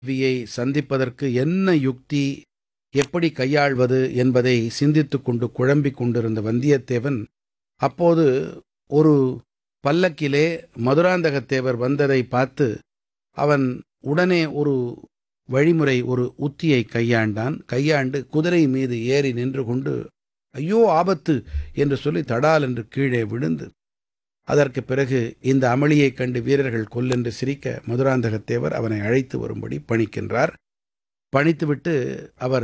வியை சந்திப்பதற்கு என்ன யுக்தி எப்படி கையாள்வது என்பதை சிந்தித்துக் கொண்டு குழம்பிக் கொண்டிருந்த வந்தியத்தேவன் அப்போது ஒரு பல்லக்கிலே மதுராந்தகத்தேவர் வந்ததை பார்த்து அவன் உடனே ஒரு வழிமுறை ஒரு உத்தியை கையாண்டான் கையாண்டு குதிரை மீது ஏறி நின்று கொண்டு ஐயோ ஆபத்து என்று சொல்லி தடால் என்று கீழே விழுந்து அதற்கு பிறகு இந்த அமளியைக் கண்டு வீரர்கள் கொல்லென்று சிரிக்க மதுராந்தகத்தேவர் அவனை அழைத்து வரும்படி பணிக்கின்றார் பணித்துவிட்டு அவர்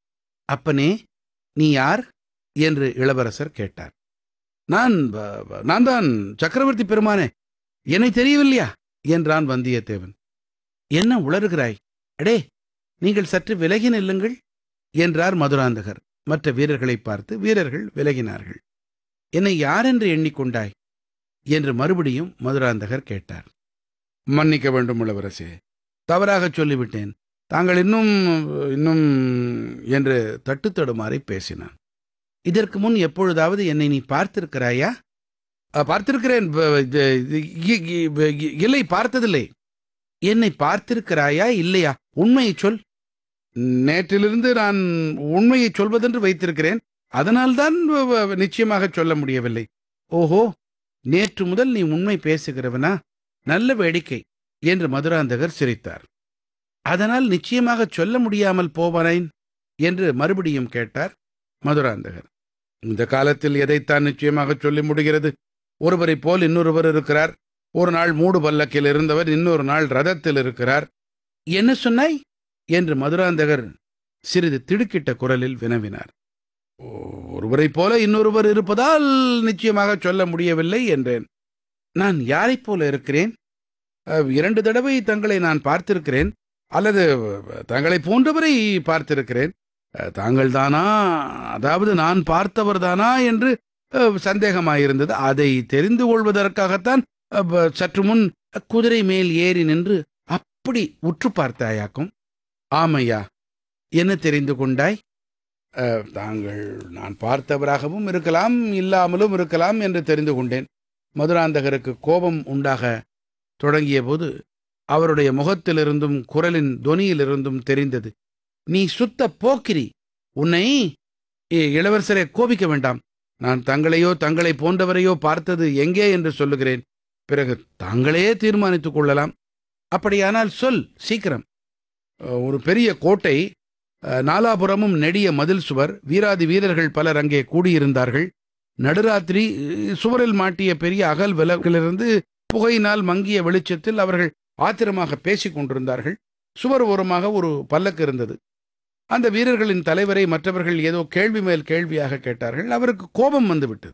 அப்பனே நீ யார் என்று இளவரசர் கேட்டார் நான் வ- வ- நான் தான் சக்கரவர்த்தி பெருமானே என்னை தெரியவில்லையா என்றான் வந்தியத்தேவன் என்ன உளறுகிறாய் அடே நீங்கள் சற்று விலகி நில்லுங்கள் என்றார் மதுராந்தகர் மற்ற வீரர்களை பார்த்து வீரர்கள் விலகினார்கள் என்னை யாரென்று எண்ணிக்கொண்டாய் என்று மறுபடியும் மதுராந்தகர் கேட்டார் மன்னிக்க வேண்டும் இளவரசே தவறாகச் சொல்லிவிட்டேன் தாங்கள் இன்னும் இன்னும் என்று தட்டுத்தடுமாறி பேசினான் இதற்கு முன் எப்பொழுதாவது என்னை நீ பார்த்திருக்கிறாயா "அ, பார்த்திருக்கிறேன் ப- இது- இது- இ- இ- இ- இல்லை பார்த்ததில்லை என்னை பார்த்திருக்கிறாயா இல்லையா உண்மையை சொல் நேற்றிலிருந்து நான் உண்மையை சொல்வதென்று வைத்திருக்கிறேன் அதனால்தான் வ- வ- நிச்சயமாக சொல்ல முடியவில்லை ஓஹோ நேற்று முதல் நீ உண்மை பேசுகிறவனா நல்ல வேடிக்கை என்று மதுராந்தகர் சிரித்தார் அதனால் நிச்சயமாக சொல்ல முடியாமல் போவானேன் என்று மறுபடியும் கேட்டார் மதுராந்தகர் இந்த காலத்தில் எதைத்தான் நிச்சயமாக சொல்ல முடிகிறது ஒருவரைப் போல் இன்னொருவர் இருக்கிறார் ஒரு நாள் மூடு பல்லக்கில் இருந்தவர் இன்னொரு நாள் ரதத்தில் இருக்கிறார் என்ன சொன்னாய் என்று மதுராந்தகர் சிறிது திடுக்கிட்ட குரலில் வினவினார் "ஓ- ஒருவரைப் போல இன்னொருவர் இருப்பதால் நிச்சயமாக சொல்ல முடியவில்லை என்றேன் நான் யாரைப் போல இருக்கிறேன் அஹ், இரண்டு தடவை தங்களை நான் பார்த்திருக்கிறேன் அல்லது அஹ், தங்களைப் போன்றவரை பார்த்திருக்கிறேன் அஹ், தாங்கள்தானா அதாவது நான் பார்த்தவர்தானா என்று அஹ், சந்தேகமாயிருந்தது அதை தெரிந்து கொள்வதற்காகத்தான் அஹ், ப- சற்று முன் குதிரை மேல் ஏறி நின்று அப்படி உற்று பார்த்தாயாக்கும் ஆமையா என்ன தெரிந்து கொண்டாய் அஹ், தாங்கள் நான் பார்த்தவராகவும் இருக்கலாம் இல்லாமலும் இருக்கலாம் என்று தெரிந்து கொண்டேன் மதுராந்தகருக்கு கோபம் உண்டாக தொடங்கிய போது அவருடைய முகத்திலிருந்தும் குரலின் தொனியிலிருந்தும் தெரிந்தது நீ சுத்த போக்கிரி உன்னை ஏ, இளவரசரே கோபிக்க வேண்டாம் நான் தங்களையோ தங்களை போன்றவரையோ பார்த்தது எங்கே என்று சொல்லுகிறேன் பிறகு தாங்களே தீர்மானித்துக் கொள்ளலாம் அப்படியானால் சொல் சீக்கிரம் அஹ், ஒரு பெரிய கோட்டை அஹ், நாலாபுறமும் நெடிய மதில் சுவர் வீராதி வீரர்கள் பலர் அங்கே கூடியிருந்தார்கள் நடுராத்திரி அஹ், சுவரில் மாட்டிய பெரிய அகல் விளக்கிலிருந்து புகையினால் மங்கிய வெளிச்சத்தில் அவர்கள் ஆத்திரமாக பேசிக் கொண்டிருந்தார்கள் சுவர் ஓரமாக ஒரு பல்லக்கு இருந்தது அந்த வீரர்களின் தலைவரை மற்றவர்கள் ஏதோ கேள்வி மேல் கேள்வியாக கேட்டார்கள் அவருக்கு கோபம் வந்துவிட்டது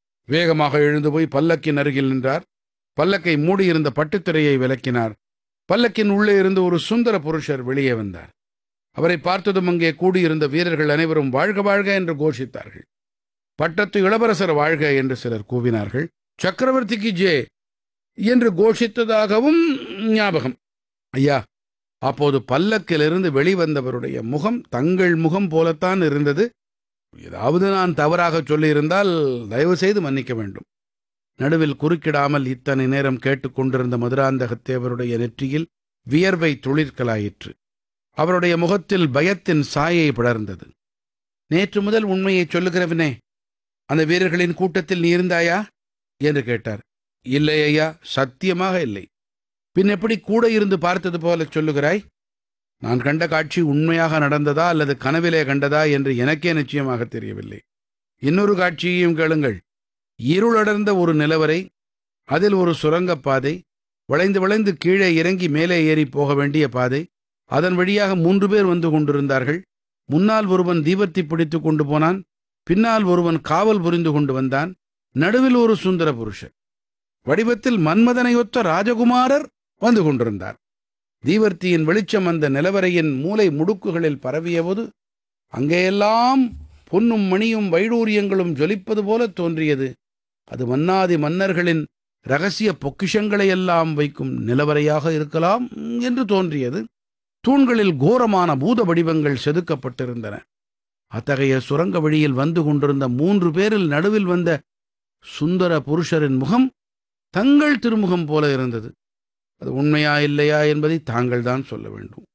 வேகமாக எழுந்து போய் பல்லக்கின் அருகில் நின்றார் பல்லக்கை மூடியிருந்த பட்டுத்திரையை விலக்கினார் பல்லக்கின் உள்ளே இருந்து ஒரு சுந்தர புருஷர் வெளியே வந்தார் அவரை பார்த்ததும் அங்கே கூடியிருந்த வீரர்கள் அனைவரும் வாழ்க வாழ்க என்று கோஷித்தார்கள் பட்டத்து இளவரசர் வாழ்க என்று சிலர் கூவினார்கள் சக்கரவர்த்திக்கு ஜே என்று கோஷித்ததாகவும் ஞாபகம் ஐயா அப்போது பல்லக்கிலிருந்து வெளிவந்தவருடைய முகம் தங்கள் முகம் போலத்தான் இருந்தது ஏதாவது நான் தவறாக சொல்லியிருந்தால் தயவு செய்து மன்னிக்க வேண்டும் நடுவில் குறுக்கிடாமல் இத்தனை நேரம் கேட்டுக்கொண்டிருந்த மதுராந்தகத்தேவருடைய நெற்றியில் வியர்வை துளிர்களாயிற்று அவருடைய முகத்தில் பயத்தின் சாயை படர்ந்தது நேற்று முதல் உண்மையைச் சொல்லுகிறவனே அந்த வீரர்களின் கூட்டத்தில் நீ இருந்தாயா என்று கேட்டார் இல்லை ஐயா சத்தியமாக இல்லை பின் எப்படி கூட இருந்து பார்த்தது போல சொல்லுகிறாய் நான் கண்ட காட்சி உண்மையாக நடந்ததா அல்லது கனவிலே கண்டதா என்று எனக்கே நிச்சயமாக தெரியவில்லை இன்னொரு காட்சியையும் கேளுங்கள் இருளடர்ந்த ஒரு நிலவரை அதில் ஒரு சுரங்கப் பாதை வளைந்து வளைந்து கீழே இறங்கி மேலே ஏறி போக வேண்டிய பாதை அதன் வழியாக மூன்று பேர் வந்து கொண்டிருந்தார்கள் முன்னால் ஒருவன் தீபத்தை பிடித்துக் கொண்டு போனான் பின்னால் ஒருவன் காவல் புரிந்து கொண்டு வந்தான் நடுவில் ஒரு சுந்தர புருஷர் வடிவத்தில் மன்மதனையொத்த ராஜகுமாரர் வந்து கொண்டிருந்தார் தீவர்த்தியின் வெளிச்சம் அந்த நிலவரையின் மூலை முடுக்குகளில் பரவியபோது அங்கேயெல்லாம் பொன்னும் மணியும் வைடூரியங்களும் ஜொலிப்பது போல தோன்றியது அது மன்னாதி மன்னர்களின் ரகசிய பொக்கிஷங்களையெல்லாம் வைக்கும் நிலவரையாக இருக்கலாம் என்று தோன்றியது தூண்களில் கோரமான பூத வடிவங்கள் செதுக்கப்பட்டிருந்தன அத்தகைய சுரங்க வழியில் வந்து கொண்டிருந்த மூன்று பேரில் நடுவில் வந்த சுந்தர புருஷரின் முகம் தங்கள் திருமுகம் போல இருந்தது அது உண்மையா இல்லையா என்பதை தாங்கள் தான் சொல்ல வேண்டும்